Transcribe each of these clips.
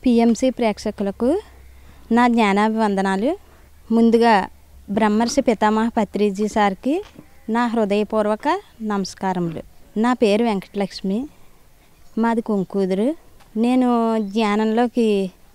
PMC ప్రేక్షకులకు నా జ్ఞానాభివందనాలు ముందుగా బ్రహ్మర్షి పితామహ పత్రిజీ సార్కి నా హృదయపూర్వక నమస్కారములు నా పేరు వెంకటలక్ష్మి మాది కుంకూదురు నేను ధ్యానంలోకి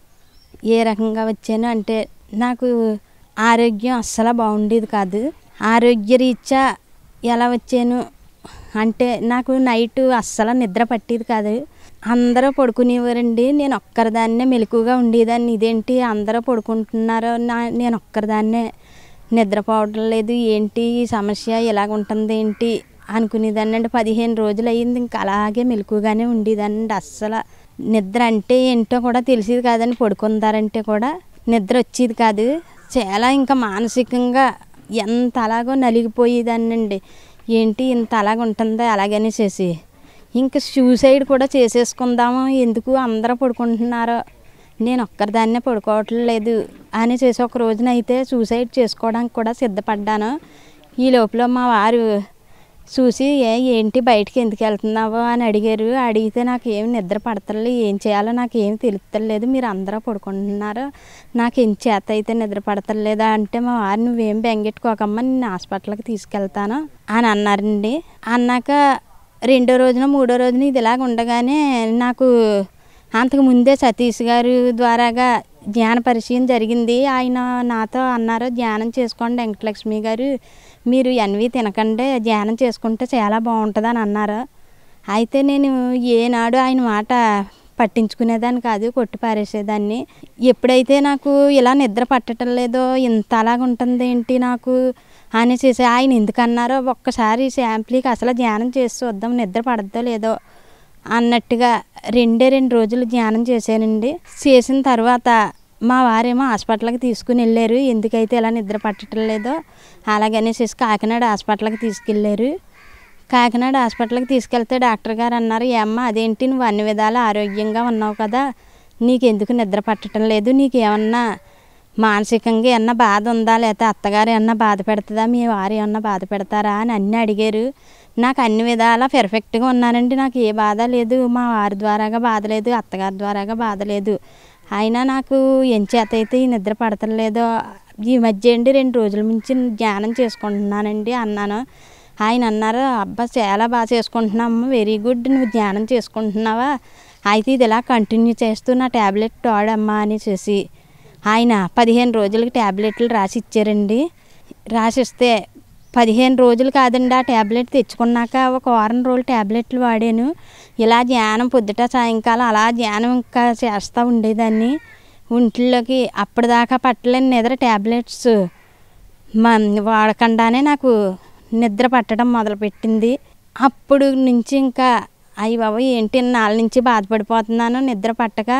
ఏ రకంగా వచ్చాను అంటే నాకు ఆరోగ్యం అస్సలు బాగుండేది కాదు ఆరోగ్యరీత్యా ఎలా వచ్చాను అంటే నాకు నైట్ అస్సలు నిద్ర పట్టేది కాదు అందరూ పడుకునేవారండి నేను ఒక్కరిదాన్నే మెలకుగా ఉండేదాన్ని ఇదేంటి అందరూ పడుకుంటున్నారు నా నేను ఒక్కరిదాన్నే నిద్రపోవడం లేదు ఏంటి ఈ సమస్య ఇలాగ ఉంటుంది ఏంటి అనుకునేదాన్ని అండి పదిహేను రోజులు అయ్యింది ఇంకా అలాగే మెలకుగానే ఉండేదాన్ని అస్సలు నిద్ర అంటే ఏంటో కూడా తెలిసేది కాదని పడుకుందారంటే కూడా నిద్ర వచ్చేది కాదు చాలా ఇంకా మానసికంగా ఎంత అలాగో నలిగిపోయేదాన్నండి ఏంటి ఇంత అలాగ ఉంటుందో అలాగనేసేసి ఇంకా సూసైడ్ కూడా చేసేసుకుందాము ఎందుకు అందరూ పడుకుంటున్నారో నేను ఒక్కరిదాన్నే పడుకోవట్లేదు లేదు అని చేసి ఒక రోజున అయితే సూసైడ్ చేసుకోవడానికి కూడా సిద్ధపడ్డాను ఈ లోపల మా వారు చూసి ఏ ఏంటి బయటికి ఎందుకు వెళ్తున్నావు అని అడిగారు అడిగితే నాకు ఏమి నిద్ర పడతలేదు ఏం చేయాలో నాకు ఏమి తెలుస్తలేదు మీరు అందరూ పడుకుంటున్నారు నాకు ఏం చేత అయితే నిద్ర పడతలేదా అంటే మా వారు నువ్వేం బెంగెట్టుకోకమ్మా నేను హాస్పిటల్కి తీసుకెళ్తాను అని అన్నారండి అన్నాక రెండో రోజున మూడో రోజున ఇది ఇలాగ ఉండగానే నాకు అంతకు ముందే సతీష్ గారు ద్వారాగా ధ్యాన పరిచయం జరిగింది ఆయన నాతో అన్నారు ధ్యానం చేసుకోండి వెంకటలక్ష్మి గారు మీరు ఎన్వి తినకండి ధ్యానం చేసుకుంటే చాలా బాగుంటుంది అని అన్నారు అయితే నేను ఏనాడు ఆయన మాట పట్టించుకునేదాన్ని కాదు కొట్టి పారేసేదాన్ని ఎప్పుడైతే నాకు ఇలా నిద్ర పట్టడం లేదో ఇంత అలాగ ఉంటుంది ఏంటి నాకు అనేసి ఆయన ఎందుకన్నారో ఒక్కసారి శాంప్లీకి అసలు ధ్యానం చేసి చూద్దాం నిద్ర పడద్దో లేదో అన్నట్టుగా రెండే రెండు రోజులు ధ్యానం చేశానండి చేసిన తర్వాత మా వారేమో హాస్పిటల్కి తీసుకుని వెళ్ళారు ఎందుకైతే ఇలా నిద్ర పట్టడం లేదో అలాగనేసి కాకినాడ హాస్పిటల్కి తీసుకెళ్ళారు కాకినాడ హాస్పిటల్కి తీసుకెళ్తే డాక్టర్ గారు అన్నారు ఏమ్మ అదేంటి నువ్వు అన్ని విధాలు ఆరోగ్యంగా ఉన్నావు కదా నీకెందుకు నిద్ర పట్టడం లేదు నీకేమన్నా మానసికంగా ఏమన్నా బాధ ఉందా లేకపోతే అత్తగారు ఏమన్నా బాధ పెడుతుందా మీ వారు ఏమన్నా బాధ పెడతారా అని అన్నీ అడిగారు నాకు అన్ని విధాలా పెర్ఫెక్ట్గా ఉన్నానండి నాకు ఏ బాధ లేదు మా వారి ద్వారాగా బాధ లేదు అత్తగారి ద్వారాగా బాధ లేదు అయినా నాకు ఏం చేత అయితే ఈ నిద్ర పడతలేదో ఈ మధ్య అండి రెండు రోజుల నుంచి ధ్యానం చేసుకుంటున్నానండి అన్నాను ఆయన అన్నారు అబ్బా చాలా బాగా చేసుకుంటున్నాము వెరీ గుడ్ నువ్వు ధ్యానం చేసుకుంటున్నావా అయితే ఇది ఇలా కంటిన్యూ చేస్తూ నా ట్యాబ్లెట్ తోడమ్మా అని చేసి ఆయన పదిహేను రోజులకి ట్యాబ్లెట్లు రాసి ఇచ్చారండి రాసిస్తే పదిహేను రోజులు కాదండి ఆ ట్యాబ్లెట్ తెచ్చుకున్నాక ఒక వారం రోజులు ట్యాబ్లెట్లు వాడాను ఇలా ధ్యానం పొద్దుట సాయంకాలం అలా ధ్యానం ఇంకా చేస్తూ ఉండేదాన్ని ఒంట్లోకి అప్పటిదాకా పట్టలేని నిద్ర ట్యాబ్లెట్స్ మన వాడకుండానే నాకు నిద్ర పట్టడం మొదలుపెట్టింది అప్పుడు నుంచి ఇంకా అయ్యి బాబు ఏంటి నాలుగు నుంచి బాధపడిపోతున్నాను నిద్ర పట్టక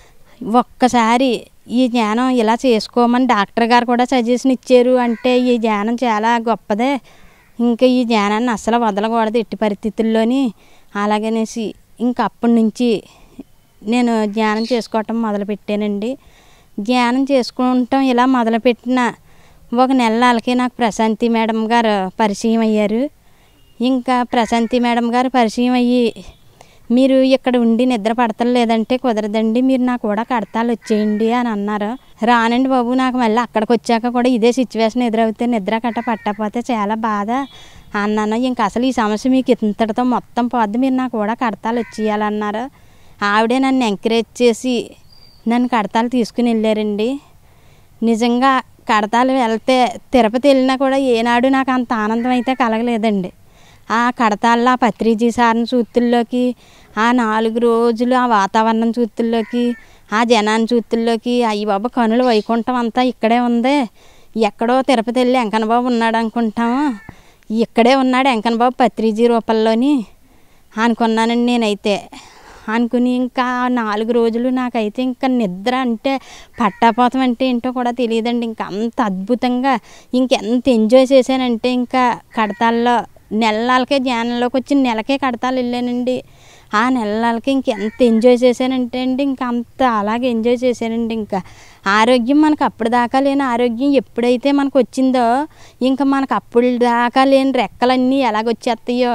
ఒక్కసారి ఈ ధ్యానం ఇలా చేసుకోమని డాక్టర్ గారు కూడా సజెషన్ ఇచ్చారు అంటే ఈ ధ్యానం చాలా గొప్పదే ఇంకా ఈ ధ్యానాన్ని అస్సలు వదలకూడదు ఎట్టి పరిస్థితుల్లోని అలాగనేసి ఇంకా అప్పటి నుంచి నేను ధ్యానం చేసుకోవటం మొదలుపెట్టానండి ధ్యానం చేసుకుంటాం ఇలా మొదలుపెట్టిన ఒక నెల నాళ్ళకి నాకు ప్రశాంతి మేడం గారు పరిచయం అయ్యారు ఇంకా ప్రశాంతి మేడం గారు పరిచయం అయ్యి మీరు ఇక్కడ ఉండి నిద్ర పడతలేదంటే కుదరదండి మీరు నాకు కూడా కడతాలు వచ్చేయండి అని అన్నారు రానండి బాబు నాకు మళ్ళీ అక్కడికి వచ్చాక కూడా ఇదే సిచ్యువేషన్ ఎదురవుతే నిద్ర కట్ట పట్టకపోతే చాలా బాధ అన్నాను ఇంకా అసలు ఈ సమస్య మీకు ఇంతటితో మొత్తం పోద్ది మీరు నాకు కూడా కడతాలు వచ్చేయాలన్నారు ఆవిడే నన్ను ఎంకరేజ్ చేసి నన్ను కడతాలు తీసుకుని వెళ్ళారండి నిజంగా కడతాలు వెళ్తే తిరుపతి వెళ్ళినా కూడా ఏనాడు నాకు అంత ఆనందం అయితే కలగలేదండి ఆ కడతాల్లో ఆ పత్రిజీ సారిని చూతుల్లోకి ఆ నాలుగు రోజులు ఆ వాతావరణం చూతుల్లోకి ఆ జనాన్ని చూతుల్లోకి అయ్యి బాబా కనులు వైకుంఠం అంతా ఇక్కడే ఉంది ఎక్కడో తిరుపతి వెళ్ళి వెంకన్నబాబు ఉన్నాడు అనుకుంటాము ఇక్కడే ఉన్నాడు వెంకన్నబాబు పత్రిజీ రూపంలోని అనుకున్నానండి నేనైతే అనుకుని ఇంకా నాలుగు రోజులు నాకైతే ఇంకా నిద్ర అంటే పట్టాపోతం అంటే ఏంటో కూడా తెలియదండి ఇంకా అంత అద్భుతంగా ఇంకెంత ఎంజాయ్ చేశానంటే ఇంకా కడతాల్లో నెలలకే ధ్యానంలోకి వచ్చి నెలకే కడతాలు వెళ్ళానండి ఆ నెలలకి ఇంకెంత ఎంజాయ్ చేశానంటే అండి ఇంకా అంత అలాగే ఎంజాయ్ చేశానండి ఇంకా ఆరోగ్యం మనకు అప్పుడు దాకా లేని ఆరోగ్యం ఎప్పుడైతే మనకు వచ్చిందో ఇంకా మనకు అప్పుడు దాకా లేని రెక్కలన్నీ ఎలాగొచ్చేస్తాయో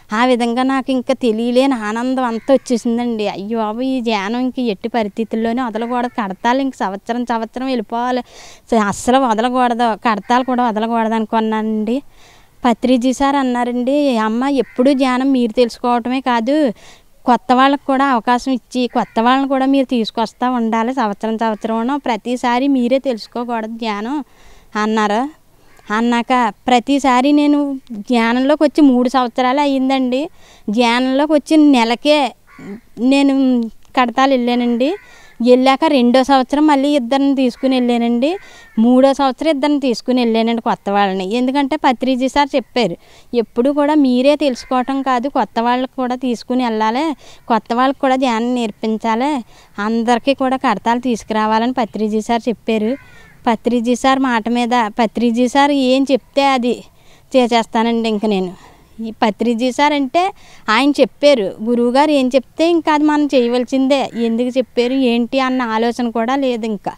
ఆ విధంగా నాకు ఇంకా తెలియలేని ఆనందం అంతా వచ్చేసిందండి అయ్యో బాబు ఈ ధ్యానం ఇంక ఎట్టి పరిస్థితుల్లోనే వదలకూడదు కడతాలు ఇంక సంవత్సరం సంవత్సరం వెళ్ళిపోవాలి స- అస్సలు వదలకూడదు కడతాలు కూడా వదలకూడదు అనుకున్నానండి పత్రిజీ సార్ అన్నారండి అమ్మ ఎప్పుడు ధ్యానం మీరు తెలుసుకోవటమే కాదు కొత్త వాళ్ళకి కూడా అవకాశం ఇచ్చి కొత్త వాళ్ళని కూడా మీరు తీసుకొస్తా ఉండాలి సంవత్సరం సంవత్సరం ప్రతిసారి మీరే తెలుసుకోకూడదు ధ్యానం అన్నారు అన్నాక ప్రతిసారి నేను ధ్యానంలోకి వచ్చి మూడు సంవత్సరాలు అయ్యిందండి ధ్యానంలోకి వచ్చి నెలకే నేను కడతాలు వెళ్ళానండి వెళ్ళాక రెండో సంవత్సరం మళ్ళీ ఇద్దరిని తీసుకుని వెళ్ళానండి మూడో సంవత్సరం ఇద్దరిని తీసుకుని వెళ్ళానండి కొత్త వాళ్ళని ఎందుకంటే పత్రిజీ సార్ చెప్పారు ఎప్పుడు కూడా మీరే తెలుసుకోవటం కాదు కొత్త వాళ్ళకి కూడా తీసుకుని వెళ్ళాలి కొత్త వాళ్ళకి కూడా ధ్యానం నేర్పించాలి అందరికీ కూడా కడతాలు తీసుకురావాలని పత్రిజీ సార్ చెప్పారు పత్రిజీ సార్ మాట మీద పత్రిజీ సార్ ఏం చెప్తే అది చేసేస్తానండి ఇంక నేను ఈ పత్రిజీ సార్ అంటే ఆయన చెప్పారు గురువుగారు ఏం చెప్తే ఇంకా అది మనం చేయవలసిందే ఎందుకు చెప్పారు ఏంటి అన్న ఆలోచన కూడా లేదు ఇంకా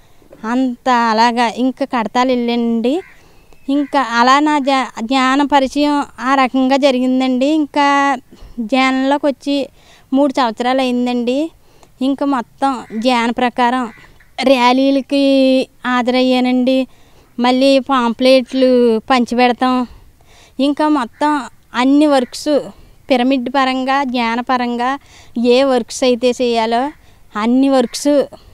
అంత అలాగా ఇంకా కడతాలు వెళ్ళండి ఇంకా అలా నా ధ్యా ధ్యాన పరిచయం ఆ రకంగా జరిగిందండి ఇంకా ధ్యానంలోకి వచ్చి మూడు సంవత్సరాలు అయిందండి ఇంకా మొత్తం ధ్యాన ప్రకారం ర్యాలీలకి హాజరయ్యానండి మళ్ళీ పాంప్లెట్లు పంచిపెడతాం ఇంకా మొత్తం అన్ని వర్క్స్ పిరమిడ్ పరంగా జ్ఞాన పరంగా ఏ వర్క్స్ అయితే చేయాలో అన్ని వర్క్స్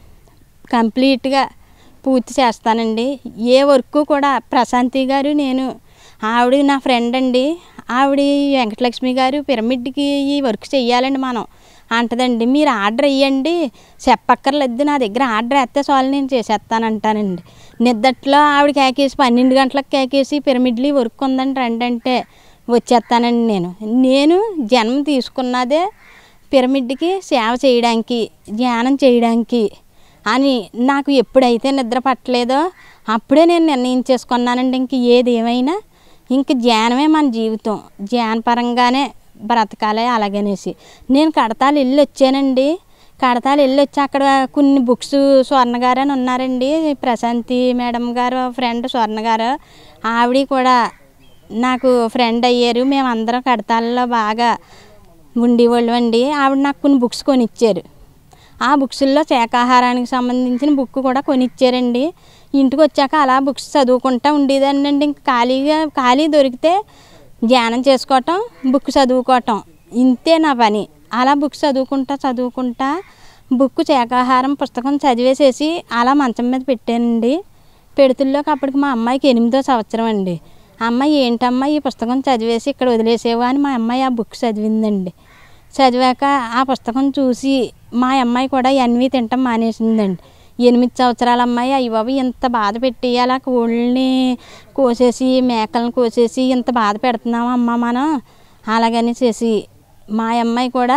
కంప్లీట్గా పూర్తి చేస్తానండి ఏ వర్క్ కూడా ప్రశాంతి గారు నేను ఆవిడ నా ఫ్రెండ్ అండి ఆవిడ వెంకటలక్ష్మి గారు పిరమిడ్కి ఈ వర్క్ చెయ్యాలండి మనం అంటదండి మీరు ఆర్డర్ ఇవ్వండి చెప్పక్కర్లేదు నా దగ్గర ఆర్డర్ వేస్తే చాలు నేను చేసేస్తానంటానండి నిద్దట్లో ఆవిడ కేకేసి పన్నెండు గంటలకు కేకేసి పిరమిడ్లు ఈ వర్క్ ఉందండి రండి అంటే వచ్చేస్తానండి నేను నేను జన్మ తీసుకున్నదే పిరమిడ్కి సేవ చేయడానికి ధ్యానం చేయడానికి అని నాకు ఎప్పుడైతే నిద్ర పట్టలేదో అప్పుడే నేను నిర్ణయించేసుకున్నానండి ఇంక ఏది ఏమైనా ఇంక ధ్యానమే మన జీవితం ధ్యానపరంగానే బ్రతకాలి అలాగనేసి నేను కడతాలు వెళ్ళి వచ్చానండి కడతాలు వెళ్ళి వచ్చి అక్కడ కొన్ని బుక్స్ స్వర్ణ గారు అని ఉన్నారండి ప్రశాంతి మేడం గారు ఫ్రెండ్ స్వర్ణ గారు ఆవిడ కూడా నాకు ఫ్రెండ్ అయ్యారు మేమందరం కడతాల్లో బాగా ఉండేవాళ్ళు అండి ఆవిడ నాకు కొన్ని బుక్స్ కొనిచ్చారు ఆ బుక్స్లో శాకాహారానికి సంబంధించిన బుక్ కూడా కొనిచ్చారండి ఇంటికి వచ్చాక అలా బుక్స్ చదువుకుంటా ఉండేదాన్ని అండి ఇంక ఖాళీగా ఖాళీ దొరికితే ధ్యానం చేసుకోవటం బుక్ చదువుకోవటం ఇంతే నా పని అలా బుక్స్ చదువుకుంటా చదువుకుంటా బుక్ శాకాహారం పుస్తకం చదివేసేసి అలా మంచం మీద పెట్టానండి పెడుతుల్లోకి అప్పటికి మా అమ్మాయికి ఎనిమిదో సంవత్సరం అండి అమ్మాయి ఏంటమ్మా ఈ పుస్తకం చదివేసి ఇక్కడ వదిలేసేవా అని మా అమ్మాయి ఆ బుక్ చదివిందండి చదివాక ఆ పుస్తకం చూసి మా అమ్మాయి కూడా ఎన్వి తింటాం మానేసిందండి ఎనిమిది సంవత్సరాల అమ్మాయి అయ్య బాబు ఇంత బాధ పెట్టి అలా కోళ్ళని కోసేసి మేకలను కోసేసి ఇంత బాధ పెడుతున్నామా అమ్మ మనం అలాగని చేసి మా అమ్మాయి కూడా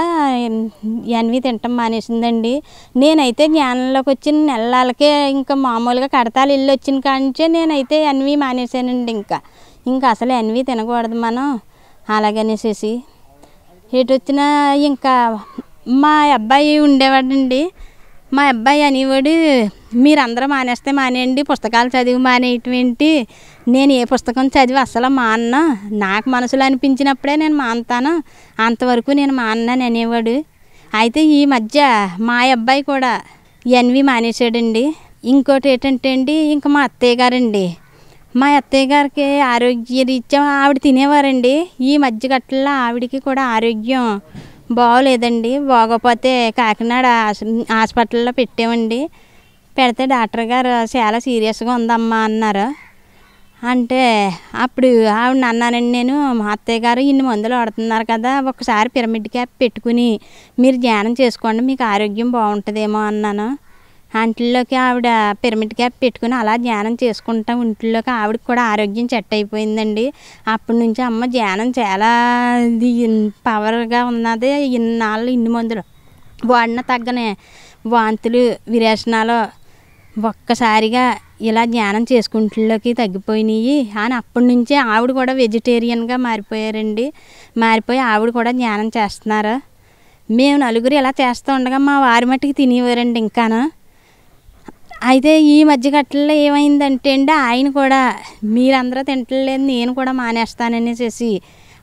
ఎన్వి తింటాం మానేసిందండి నేనైతే జ్ఞానంలోకి వచ్చిన నెలలకే ఇంకా మామూలుగా కడతాలు ఇల్లు వచ్చిన కాంచే నేనైతే ఎన్వి మానేసానండి ఇంకా ఇంకా అసలు ఎన్వి తినకూడదు మనం అలాగనేసేసి ఎటు వచ్చినా ఇంకా మా అబ్బాయి ఉండేవాడండి మా అబ్బాయి అనేవాడు మీరందరూ మానేస్తే మానేయండి పుస్తకాలు చదివి మానేయటం ఏంటి నేను ఏ పుస్తకం చదివి అసలు మాన్న నాకు మనసులో అనిపించినప్పుడే నేను మానతాను అంతవరకు నేను మానని అనేవాడు అయితే ఈ మధ్య మా అబ్బాయి కూడా ఎన్వి మానేశాడండి ఇంకోటి ఏంటంటే అండి ఇంకా మా అత్తయ్య గారండి మా అత్తయ్య గారికి ఆరోగ్య రీత్యా ఆవిడ తినేవారండి ఈ మధ్య గట్ల ఆవిడకి కూడా ఆరోగ్యం బాగోలేదండి బాగోపోతే కాకినాడ హాస్- హాస్పిటల్లో పెట్టామండి పెడితే డాక్టర్ గారు చాలా సీరియస్గా ఉందమ్మా అన్నారు అంటే అప్పుడు ఆవిడ అన్నానండి నేను మా అత్తయ్య గారు ఇన్ని మందులు వాడుతున్నారు కదా ఒకసారి పిరమిడ్ క్యాప్ పెట్టుకుని మీరు ధ్యానం చేసుకోండి మీకు ఆరోగ్యం బాగుంటుందేమో అన్నాను అంట్లోకి ఆవిడ పిరమిడ్ క్యాప్ పెట్టుకుని అలా ధ్యానం చేసుకుంటా ఒంట్లోకి ఆవిడకి కూడా ఆరోగ్యం సెట్ అయిపోయిందండి అప్పటి నుంచి అమ్మ ధ్యానం చాలా ఇది పవర్గా ఉన్నది ఇన్నాళ్ళు ఇన్ని మందులు వాడిన తగ్గనే వాంతులు విరేచనాలు ఒక్కసారిగా ఇలా ధ్యానం చేసుకుంటులోకి తగ్గిపోయినాయి అని అప్పటి నుంచే ఆవిడ కూడా వెజిటేరియన్గా మారిపోయారండి మారిపోయి ఆవిడ కూడా ధ్యానం చేస్తున్నారు మేము నలుగురు ఇలా చేస్తూ ఉండగా మా వారి మట్టుకు తినేవారండి ఇంకాను అయితే ఈ మధ్య గట్లలో ఏమైందంటే అండి ఆయన కూడా మీరందరూ తింటలేదు నేను కూడా మానేస్తాననేసి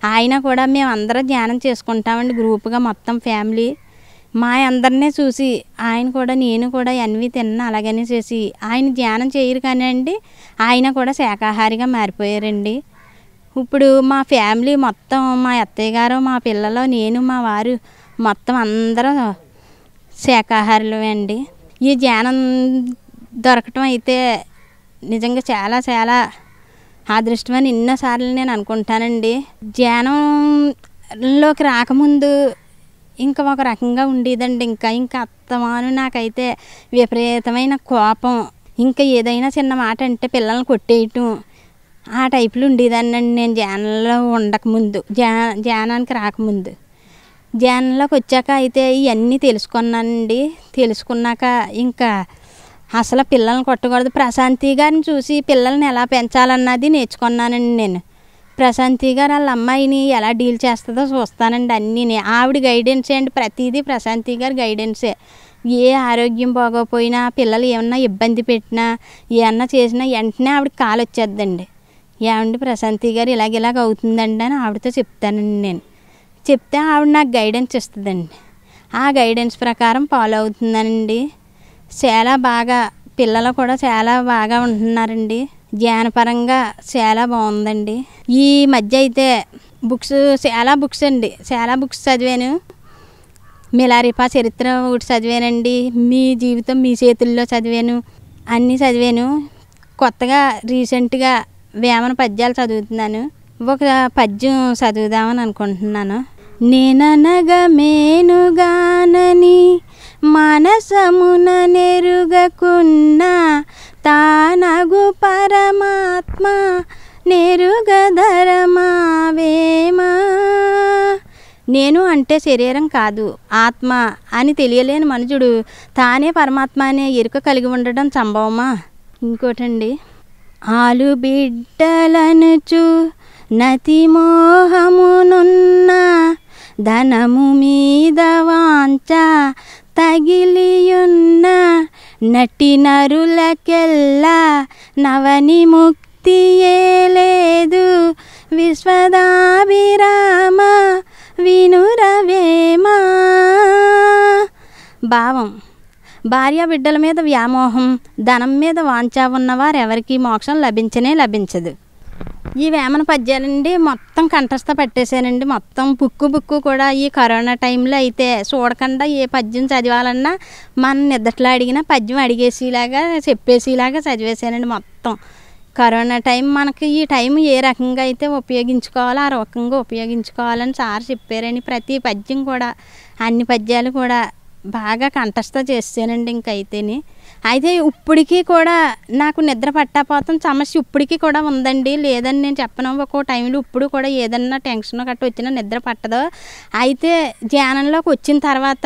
ఆయన కూడా మేము అందరం ధ్యానం చేసుకుంటామండి గ్రూప్గా మొత్తం ఫ్యామిలీ మా అందరినీ చూసి ఆయన కూడా నేను కూడా ఎన్వి తిన్నా అలాగనే చేసి ఆయన ధ్యానం చేయరు కానీ అండి ఆయన కూడా శాకాహారిగా మారిపోయారండి ఇప్పుడు మా ఫ్యామిలీ మొత్తం మా అత్తయ్య గారు మా పిల్లలు నేను మా వారు మొత్తం అందరం శాకాహారులమే అండి ఈ ధ్యానం దొరకటం అయితే నిజంగా చాలా చాలా అదృష్టమని ఎన్నోసార్లు నేను అనుకుంటానండి ధ్యానంలోకి రాకముందు ఇంకా ఒక రకంగా ఉండేదండి ఇంకా ఇంకా అత్తమాను నాకైతే విపరీతమైన కోపం ఇంకా ఏదైనా చిన్న మాట అంటే పిల్లల్ని కొట్టేయటం ఆ టైపులో ఉండేదాన్ని నేను ధ్యానంలో ఉండకముందు ధ్యా ధ్యానానికి రాకముందు ధ్యానంలోకి వచ్చాక అయితే ఇవన్నీ తెలుసుకున్నానండి తెలుసుకున్నాక ఇంకా అసలు పిల్లల్ని కొట్టకూడదు ప్రశాంతి గారిని చూసి పిల్లల్ని ఎలా పెంచాలన్నది నేర్చుకున్నానండి నేను ప్రశాంతి గారు వాళ్ళ అమ్మాయిని ఎలా డీల్ చేస్తుందో చూస్తానండి అన్నీ ఆవిడ గైడెన్స్ అండి ప్రతిదీ ప్రశాంతి గారి గైడెన్సే ఏ ఆరోగ్యం బాగోపోయినా పిల్లలు ఏమన్నా ఇబ్బంది పెట్టినా ఏమన్నా చేసినా వెంటనే ఆవిడకి కాలు వచ్చేద్దండి ఏమండి ప్రశాంతి గారు ఇలాగ ఇలాగ అవుతుందండి అని ఆవిడతో చెప్తానండి నేను చెప్తే ఆవిడ నాకు గైడెన్స్ ఇస్తుందండి ఆ గైడెన్స్ ప్రకారం ఫాలో అవుతుందండి చాలా బాగా పిల్లలు కూడా చాలా బాగా ఉంటున్నారండి జ్ఞానపరంగా చాలా బాగుందండి ఈ మధ్య అయితే బుక్స్ చాలా బుక్స్ అండి చాలా బుక్స్ చదివాను మిలారిపా చరిత్ర ఒకటి చదివానండి మీ జీవితం మీ చేతుల్లో చదివాను అన్నీ చదివాను కొత్తగా రీసెంట్గా వేమన పద్యాలు చదువుతున్నాను ఒక పద్యం చదువుదామని అనుకుంటున్నాను నేననగా మేనుగానని మనసమున నెరుగకున్నా తానగు పరమాత్మ నెరుగధరమావేమా నేను అంటే శరీరం కాదు ఆత్మ అని తెలియలేని మనుషుడు తానే పరమాత్మ అనే ఎరుక కలిగి ఉండడం సంభవమా ఇంకోటండి ఆలు బిడ్డలనుచు నతి మోహమునున్న ధనము మీద వాంచ తగిలియున్న నటి నరులకెల్లా నవని ముక్తియే లేదు విశ్వదాభిరామ వినురవేమా భావం భార్య బిడ్డల మీద వ్యామోహం ధనం మీద వాంఛ ఉన్నవారు ఎవరికి మోక్షం లభించనే లభించదు ఈ వేమన పద్యాలండి మొత్తం కంఠస్థ పట్టేశానండి మొత్తం బుక్కు బుక్కు కూడా ఈ కరోనా టైంలో అయితే చూడకుండా ఏ పద్యం చదవాలన్నా మన నిద్దట్లో అడిగిన పద్యం అడిగేసేలాగా చెప్పేసేలాగా చదివేశానండి మొత్తం కరోనా టైం మనకి ఈ టైం ఏ రకంగా అయితే ఉపయోగించుకోవాలో ఆ రకంగా ఉపయోగించుకోవాలని సార్ చెప్పారని ప్రతి పద్యం కూడా అన్ని పద్యాలు కూడా బాగా కంఠస్థ చేసానండి ఇంకైతేని అయితే ఇప్పటికీ కూడా నాకు నిద్ర పట్టకపోతాం సమస్య ఇప్పటికీ కూడా ఉందండి లేదని నేను చెప్పను ఒక్కో టైంలో ఇప్పుడు కూడా ఏదన్నా టెన్షన్ గట్ట వచ్చినా నిద్ర పట్టదు అయితే ధ్యానంలోకి వచ్చిన తర్వాత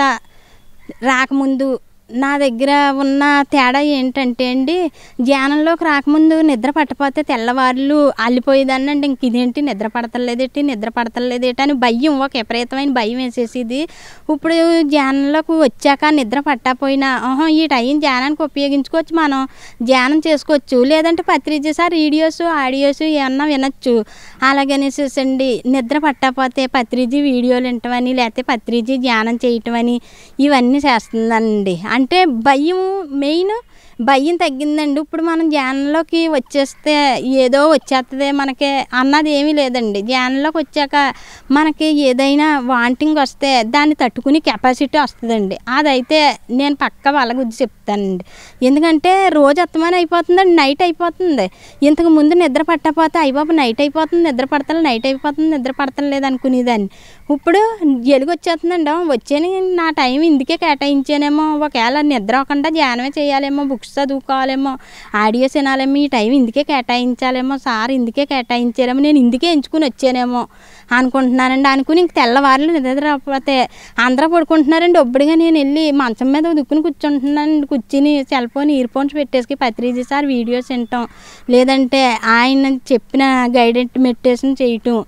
రాకముందు నా దగ్గర ఉన్న తేడా ఏంటంటే అండి ధ్యానంలోకి రాకముందు నిద్ర పట్టపోతే తెల్లవారులు అల్లిపోయేదాన్ని అండి ఇంక ఇదేంటి నిద్ర పడతలేదేంటి నిద్ర పడతలేదేంటి అని భయం ఒక విపరీతమైన భయం వేసేసేది ఇప్పుడు ధ్యానంలోకి వచ్చాక నిద్ర పట్టకపోయినా ఆహా ఈ టైం ధ్యానానికి ఉపయోగించుకోవచ్చు మనం ధ్యానం చేసుకోవచ్చు లేదంటే పత్రిజీ సార్ వీడియోస్ ఆడియోస్ ఏమన్నా వినొచ్చు అలాగనేసేసండి నిద్ర పట్టకపోతే పత్రిజీ వీడియోలు వింటమని లేకపోతే పత్రిజీ ధ్యానం చేయటం అని ఇవన్నీ చేస్తుందండి అంటే భయం మెయిన్ భయం తగ్గిందండి ఇప్పుడు మనం ధ్యానంలోకి వచ్చేస్తే ఏదో వచ్చేస్తుంది మనకి అన్నది ఏమీ లేదండి ధ్యానంలోకి వచ్చాక మనకి ఏదైనా వాంటింగ్ వస్తే దాన్ని తట్టుకునే కెపాసిటీ వస్తుందండి అదైతే నేను పక్క వాళ్ళ గురించి చెప్తానండి ఎందుకంటే రోజు అత్తమానం అయిపోతుందండి నైట్ అయిపోతుంది ఇంతకు ముందు నిద్ర పట్టకపోతే అయిపోయి నైట్ అయిపోతుంది నిద్ర పడతలే నైట్ అయిపోతుంది నిద్ర పడతలేదు అనుకునేదాన్ని ఇప్పుడు ఎలుగు వచ్చేస్తుందండి వచ్చేని నా టైం ఇందుకే కేటాయించానేమో ఒకవేళ నిద్ర అవ్వకుండా ధ్యానమే చేయాలేమో బుక్స్ చదువుకోవాలేమో ఆడియోస్ వినాలేమో ఈ టైం ఇందుకే కేటాయించాలేమో సార్ ఇందుకే కేటాయించారేమో నేను ఇందుకే ఎంచుకుని వచ్చానేమో అనుకుంటున్నానండి అనుకుని ఇంక తెల్లవారులు నిద్ర రాకపోతే అందరూ పడుకుంటున్నారండి ఒబ్బడిగా నేను వెళ్ళి మంచం మీద దుక్కుని కూర్చుంటున్నాను కూర్చుని సెల్ ఫోన్ ఇయర్ ఫోన్స్ పెట్టేసి పత్రిజీ సార్ వీడియోస్ వినటం లేదంటే ఆయన చెప్పిన గైడెంట్ మెడిటేషన్ చేయటం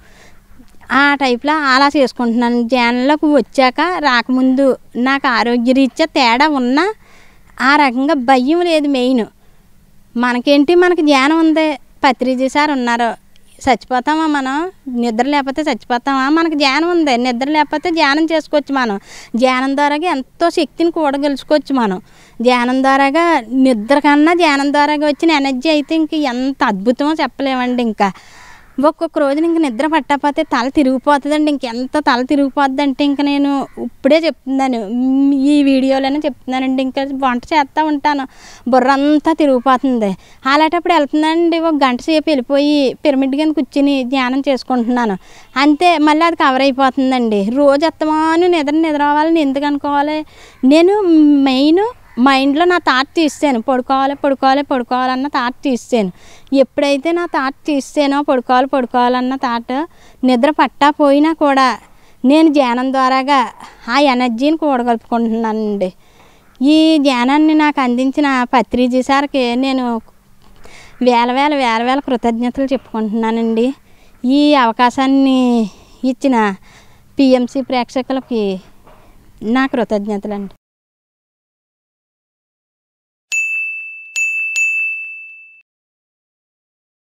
ఆ టైప్లో అలా చేసుకుంటున్నాను ధ్యానంలోకి వచ్చాక రాకముందు నాకు ఆరోగ్యరీత్యా తేడా ఉన్నా ఆ రకంగా భయం లేదు మెయిన్ మనకేంటి మనకి ధ్యానం ఉంది పత్రిజీ సార్ ఉన్నారు చచ్చిపోతామా మనం నిద్ర లేకపోతే చచ్చిపోతామా మనకు ధ్యానం ఉంది నిద్ర లేకపోతే ధ్యానం చేసుకోవచ్చు మనం ధ్యానం ద్వారాగా ఎంతో శక్తిని కూడగలుచుకోవచ్చు మనం ధ్యానం ద్వారాగా నిద్ర కన్నా ధ్యానం ద్వారాగా వచ్చిన ఎనర్జీ అయితే ఇంక ఎంత అద్భుతమో చెప్పలేమండి ఇంకా ఒక్కొక్క రోజున ఇంక నిద్ర పట్టకపోతే తల తిరిగిపోతుందండి ఇంకెంత తల తిరిగిపోద్ది అంటే ఇంక నేను ఇప్పుడే చెప్తున్నాను మ్, ఈ వీడియోలోనే చెప్తున్నానండి ఇంకా వంట చేస్తూ ఉంటాను బుర్ర అంతా తిరిగిపోతుంది అలాంటప్పుడు వెళ్తుందండి ఒక గంట సేపు వెళ్ళిపోయి పిరమిడ్ కింద కూర్చుని ధ్యానం చేసుకుంటున్నాను అంతే మళ్ళీ అది కవర్ అయిపోతుందండి రోజు ఎత్తమాను నిద్ర నిద్ర అవ్వాలని ఎందుకు అనుకోవాలి నేను మెయిన్ మైండ్లో నా థాట్ తీసాను పడుకోవాలి పడుకోవాలి పడుకోవాలన్న థాట్ తీసాను ఎప్పుడైతే నా థాట్ తీసానో పడుకోవాలి పడుకోవాలన్న థాట్ నిద్ర పట్టా పోయినా కూడా నేను ధ్యానం ద్వారాగా ఆ ఎనర్జీని కూడగలుపుకుంటున్నానండి ఈ ధ్యానాన్ని నాకు అందించిన పత్రిజీ సార్కి నేను వేల వేల వేల వేల కృతజ్ఞతలు చెప్పుకుంటున్నానండి ఈ అవకాశాన్ని ఇచ్చిన పిఎంసి ప్రేక్షకులకి నా కృతజ్ఞతలండి